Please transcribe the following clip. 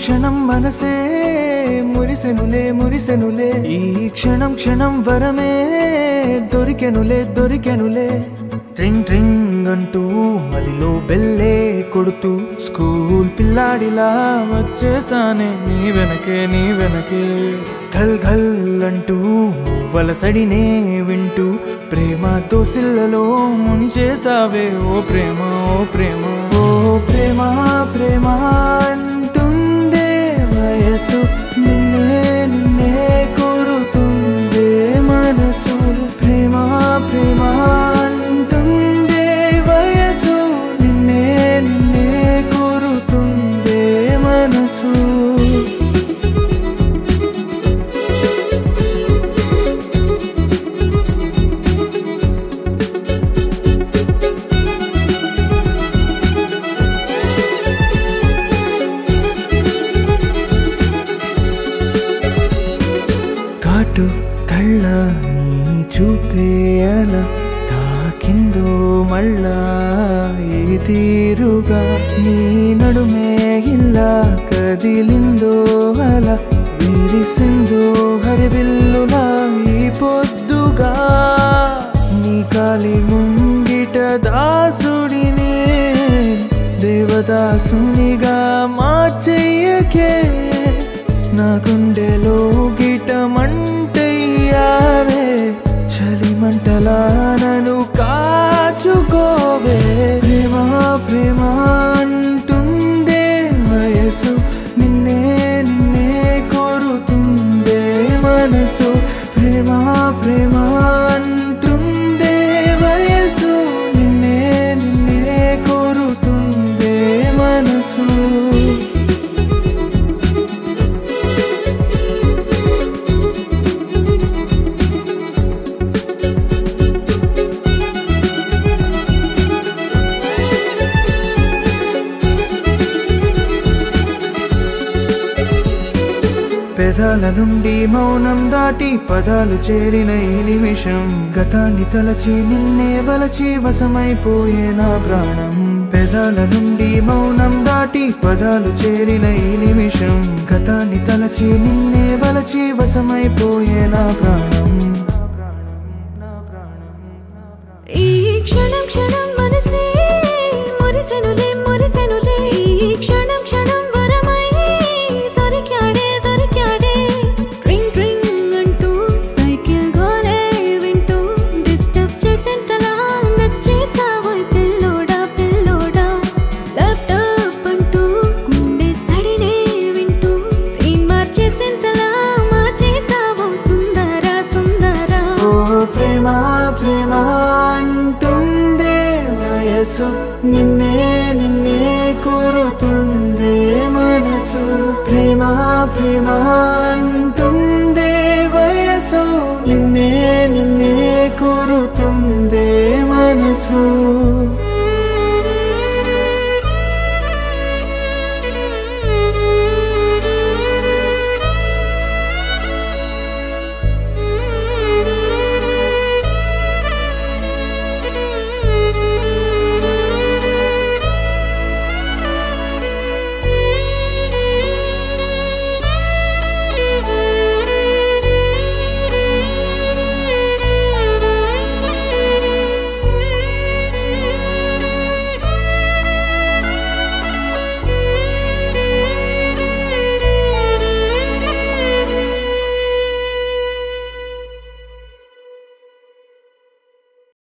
క్షణం మనసే మురిసెనులే మురిసెనులే ఈ క్షణం క్షణం వరమే దొరికెనులే దొరికెనులే ట్రింగ్ ట్రింగ్ అంటూ మదిలో బెల్లే కొడుతూ స్కూల్ పిల్లాడిలా వచ్చేసానే నీ వెనకే నీ వెనకే ఘల్ ఘల్ అంటూ వలసడినే వింటూ ప్రేమ దోసిల్లలో ముంచేసావే ఓ ప్రేమ ఓ ప్రేమ ఓ ప్రేమ ప్రేమ అంటుందే వయసు నిన్నే నిన్నే కోరుతుందే మనసు ప్రేమ ప్రేమ అంటుందే వయసు నిన్నే నిన్నే కోరుతుందే మనసు కాటు కళ్ళ నీ చూపేయల తాకిందో మళ్ళా ఈ తీరుగా నీ నడుమే ఇలా కదిలిందో అలా విరిసిందో హరిబిల్లులా ఈ పొద్దుగా నీ కాలి ముంగిట దాసుడినే దేవదాసునిగా మార్చెయ్యకే నా గుండెలో గిటమంటయ్యావే చలిమంటలా నన్ను కాచుకోవే ప్రేమ ప్రేమ అంటుందే వయసు నిన్నే నిన్నే కోరుతుందే మనసు ప్రేమ ప్రేమ అంటుందే వయసు నిన్నే నిన్నే కోరుతుందే మనసు పెదాల నుండి మౌనం దాటి పదాలు చేరిన ఈ నిమిషం గతాన్ని తలచి నిన్నే వలచి వశమైపోయే నా ప్రాణం పెదాల నుండి మౌనం దాటి పదాలు చేరిన ఈ నిమిషం గతాన్ని తలచి నిన్నే వలచి వశమైపోయే నా ప్రాణం ఈ క్షణం క్షణం మనసే మురిసెనులే మురిసెనులే ఈ క్షణం క్షణం వరమై దొరికాడే దొరికాడే ట్రింగ్ ట్రింగ్ అంటూ సైకిల్ గోలే వింటూ డిస్టర్బ్ చేసేంతలా నచ్చేసావోయ్ పిల్లోడా పిల్లోడా ల్యాప్టాప్ అంటూ గుండె సడినే వింటూ థీమ్ మార్చేసేంతలా మార్చేసావో సుందర సుందర ఓ ప్రేమ ప్రేమ అంటుందే వయసు నిన్నే నిన్నే కోరుతుందే మనసు ప్రేమ ప్రేమ అంటూ